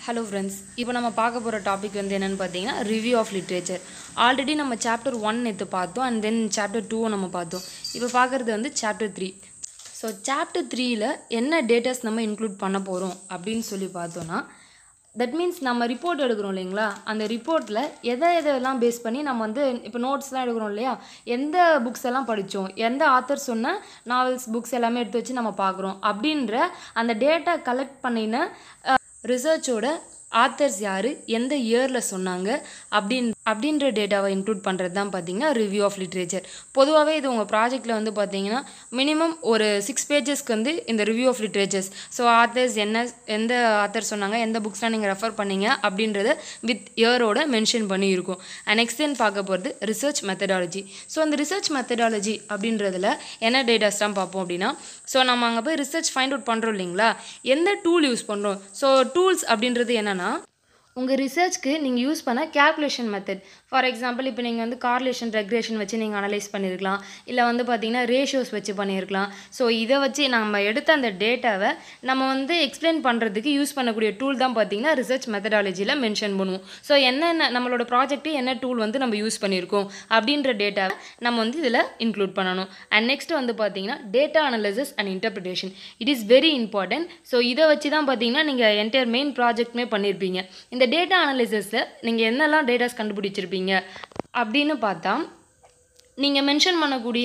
hello friends இப்போ நம்ம பார்க்க போகிற டாபிக் வந்து என்னென்னு பார்த்தீங்கன்னா ரிவ்யூ ஆஃப் லிட்ரேச்சர் ஆல்ரெடி நம்ம சாப்டர் ஒன் நேற்று பார்த்தோம் அண்ட் தென் சாப்டர் டூவை நம்ம பார்த்தோம் இப்போ பார்க்குறது வந்து சாப்டர் த்ரீ ஸோ சாப்டர் த்ரீயில் என்ன டேட்டாஸ் நம்ம இன்க்ளூட் பண்ண போகிறோம் அப்படின்னு சொல்லி பார்த்தோன்னா தட் மீன்ஸ் நம்ம ரிப்போர்ட் எடுக்கிறோம் இல்லைங்களா அந்த ரிப்போர்ட்டில் எதை எதெல்லாம் பேஸ் பண்ணி நம்ம வந்து இப்போ நோட்ஸ்லாம் எடுக்கிறோம் இல்லையா எந்த புக்ஸ் எல்லாம் படித்தோம் எந்த ஆத்தர் சொன்ன நாவல்ஸ் புக்ஸ் எல்லாமே எடுத்து வச்சு நம்ம பார்க்குறோம் அப்படின்ற அந்த டேட்டா கலெக்ட் பண்ணின ரிசர்ச்சோட ஆத்தர்ஸ் யார் எந்த இயரில் சொன்னாங்க அப்படின் அப்படின்ற டேட்டாவை இன்க்ளூட் பண்ணுறது தான் பார்த்தீங்கன்னா ரிவ்யூ ஆஃப் லிட்ரேச்சர் பொதுவாகவே இது உங்கள் ப்ராஜெக்ட்டில் வந்து பார்த்தீங்கன்னா மினிமம் ஒரு சிக்ஸ் பேஜஸ்க்கு வந்து இந்த review of literatures so authors என்ன எந்த ஆத்தர் சொன்னாங்க எந்த புக்ஸ்லாம் நீங்கள் ரெஃபர் பண்ணீங்க அப்படின்றத வித் இயரோட மென்ஷன் பண்ணி இருக்கும் அண்ட் நெக்ஸ்ட் தென் பார்க்க போகிறது ரிசர்ச் மெத்தடாலஜி ஸோ அந்த ரிசர்ச் மெத்தடாலஜி அப்படின்றதுல என்ன டேட்டாஸ்லாம் பார்ப்போம் அப்படின்னா ஸோ நம்ம அங்கே போய் ரிசர்ச் ஃபைண்ட் அவுட் பண்ணுறோம் இல்லைங்களா எந்த டூல் யூஸ் பண்ணுறோம் ஸோ டூல்ஸ் அப்படின்றது என்னென்னா உங்கள் ரிசர்ச்க்கு நீங்கள் யூஸ் பண்ண கேல்குலேஷன் மெத்தட் ஃபார் எக்ஸாம்பிள் இப்போ நீங்கள் வந்து கார்லேஷன் ரெக்ரேஷன் வச்சு நீங்கள் அனலைஸ் பண்ணியிருக்கலாம் இல்லை வந்து பார்த்தீங்கன்னா ரேஷியோஸ் வச்சு பண்ணியிருக்கலாம் ஸோ இதை வச்சு நம்ம எடுத்த அந்த டேட்டாவை நம்ம வந்து எக்ஸ்பிளைன் பண்ணுறதுக்கு யூஸ் பண்ணக்கூடிய டூல் தான் பார்த்தீங்கன்னா ரிசர்ச் மெத்தடாலஜியில் மென்ஷன் பண்ணுவோம் ஸோ என்னென்ன நம்மளோட ப்ராஜெக்ட்டு என்ன டூல் வந்து நம்ம யூஸ் பண்ணியிருக்கோம் அப்படின்ற டேட்டாவை நம்ம வந்து இதில் இன்க்ளூட் பண்ணணும் அண்ட் நெக்ஸ்ட் வந்து பார்த்தீங்கன்னா data analysis and interpretation it is very important so இதை வச்சு தான் பார்த்தீங்கன்னா நீங்கள் என்டையர் மெயின் ப்ராஜெக்ட்மே பண்ணியிருப்பீங்க இந்த டேட்டா அனலிசிஸில் நீங்கள் என்னெல்லாம் டேட்டாஸ் கண்டுபிடிச்சிருப்பீங்க அப்படின்னு பார்த்தா நீங்கள் மென்ஷன் பண்ணக்கூடிய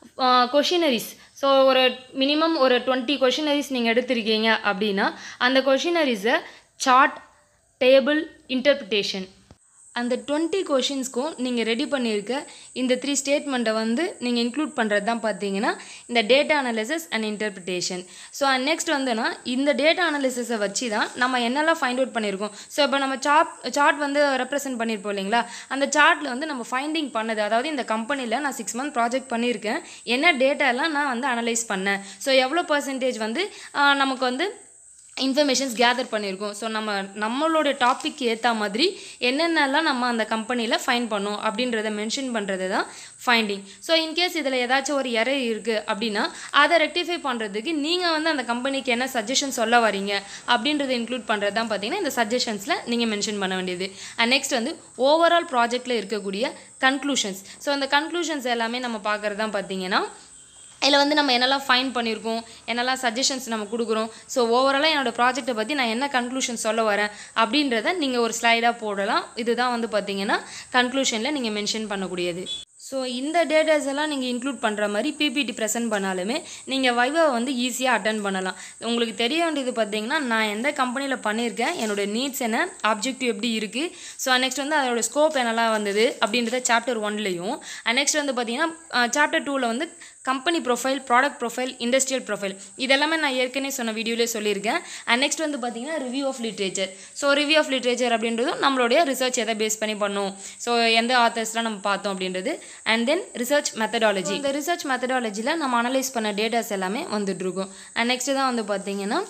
கொஷினரிஸ் ஸோ ஒரு மினிமம் ஒரு டுவெண்ட்டி கொஷினரிஸ் நீங்கள் எடுத்திருக்கீங்க அப்படின்னா அந்த கொஷினரிஸை சார்ட் டேபிள் இன்டர்பிரிட்டேஷன் அந்த டுவெண்ட்டி கொஷின்ஸ்க்கும் நீங்கள் ரெடி பண்ணியிருக்க இந்த த்ரீ ஸ்டேட்மெண்ட்டை வந்து நீங்கள் இன்க்ளூட் பண்ணுறது தான் பார்த்தீங்கன்னா இந்த data analysis and interpretation so and next வந்துன்னா இந்த டேட்டா அனலிசிஸை வச்சு தான் நம்ம என்னெல்லாம் ஃபைண்ட் அவுட் பண்ணியிருக்கோம் ஸோ இப்போ நம்ம சார்ட் சார்ட் வந்து ரெப்ரசென்ட் பண்ணியிருப்போம் இல்லைங்களா அந்த சார்ட்டில் வந்து நம்ம ஃபைண்டிங் பண்ணது அதாவது இந்த கம்பெனியில் நான் சிக்ஸ் மந்த் ப்ராஜெக்ட் பண்ணியிருக்கேன் என்ன டேட்டாலாம் நான் வந்து அனலைஸ் பண்ணேன் ஸோ எவ்வளோ பர்சன்டேஜ் வந்து நமக்கு வந்து இன்ஃபர்மேஷன்ஸ் கேதர் பண்ணியிருக்கோம் ஸோ நம்ம நம்மளோட டாபிக் ஏற்ற மாதிரி என்னென்னலாம் நம்ம அந்த கம்பெனியில் ஃபைன் பண்ணோம் அப்படின்றத மென்ஷன் பண்ணுறது தான் ஃபைண்டிங் ஸோ இன்கேஸ் இதில் ஏதாச்சும் ஒரு எரர் இருக்குது அப்படின்னா அதை ரெக்டிஃபை பண்ணுறதுக்கு நீங்கள் வந்து அந்த கம்பெனிக்கு என்ன சஜஷன் சொல்ல வரீங்க அப்படின்றத இன்க்ளூட் பண்ணுறது தான் பார்த்தீங்கன்னா இந்த சஜஷன்ஸில் நீங்கள் மென்ஷன் பண்ண வேண்டியது அண்ட் நெக்ஸ்ட் வந்து ஓவரால் ப்ராஜெக்டில் இருக்கக்கூடிய கன்க்ளூஷன்ஸ் ஸோ அந்த கன்க்ளூஷன்ஸ் எல்லாமே நம்ம பார்க்குறது தான் பார்த்தீங்கன்னா இதில் வந்து நம்ம என்னெல்லாம் ஃபைன் பண்ணியிருக்கோம் என்னெல்லாம் சஜஷன்ஸ் நம்ம கொடுக்குறோம் ஸோ ஓவராலாக என்னோடய ப்ராஜெக்ட்டை பற்றி நான் என்ன கன்க்ளூஷன் சொல்ல வரேன் அப்படின்றத நீங்கள் ஒரு ஸ்லைடாக போடலாம் இதுதான் வந்து பார்த்தீங்கன்னா கன்க்ளூஷனில் நீங்கள் மென்ஷன் பண்ணக்கூடியது ஸோ இந்த டேட்டாஸ் எல்லாம் நீங்கள் இன்க்ளூட் பண்ணுற மாதிரி பிபிடி ப்ரெசென்ட் பண்ணாலுமே நீங்கள் வைவாவை வந்து ஈஸியாக அட்டன் பண்ணலாம் உங்களுக்கு தெரிய வேண்டியது பார்த்தீங்கன்னா நான் எந்த கம்பெனியில் பண்ணியிருக்கேன் என்னோடய நீட்ஸ் என்ன ஆப்ஜெக்டிவ் எப்படி இருக்குது ஸோ நெக்ஸ்ட் வந்து அதோட ஸ்கோப் என்னெல்லாம் வந்தது அப்படின்றத சாப்டர் ஒன்லேயும் நெக்ஸ்ட் வந்து பார்த்தீங்கன்னா சாப்டர் டூவில் வந்து company profile product profile industrial profile இதெல்லாமே நான் ஏற்கனவே சொன்ன வீடியோலேயே சொல்லியிருக்கேன் அண்ட் நெக்ஸ்ட் வந்து பார்த்தீங்கன்னா review of literature so review of literature அப்படின்றதும் நம்மளுடைய ரிசர்ச் எதை பேஸ் பண்ணி பண்ணோம் ஸோ எந்த ஆத்தர்ஸ்லாம் நம்ம பார்த்தோம் அப்படின்றது அண்ட் தென் ரிசர்ச் மெத்தடாலஜி இந்த ரிசர்ச் மெத்தடாலஜியில் நம்ம அனலைஸ் பண்ண டேட்டாஸ் எல்லாமே வந்துட்டுருக்கும் அண்ட் நெக்ஸ்ட் தான் வந்து பார்த்தீங்கன்னா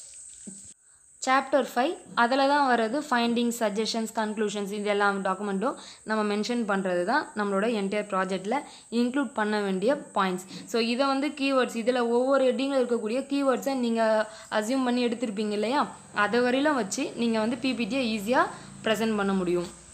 சாப்டர் ஃபைவ் அதில் தான் வர்றது ஃபைண்டிங் சஜஷன்ஸ் கன்க்ளூஷன்ஸ் இது எல்லாம் டாக்குமெண்ட்டும் நம்ம மென்ஷன் பண்ணுறது தான் நம்மளோட என்டையர் ப்ராஜெக்டில் இன்க்ளூட் பண்ண வேண்டிய பாயிண்ட்ஸ் ஸோ இதை வந்து கீவேர்ட்ஸ் இதில் ஒவ்வொரு ஹெட்டிங்கில் இருக்கக்கூடிய கீவேர்ட்ஸை நீங்கள் அசியூம் பண்ணி எடுத்திருப்பீங்க இல்லையா அதை வரையிலும் வச்சு நீங்கள் வந்து பிபிடியை ஈஸியாக ப்ரெசென்ட் பண்ண முடியும்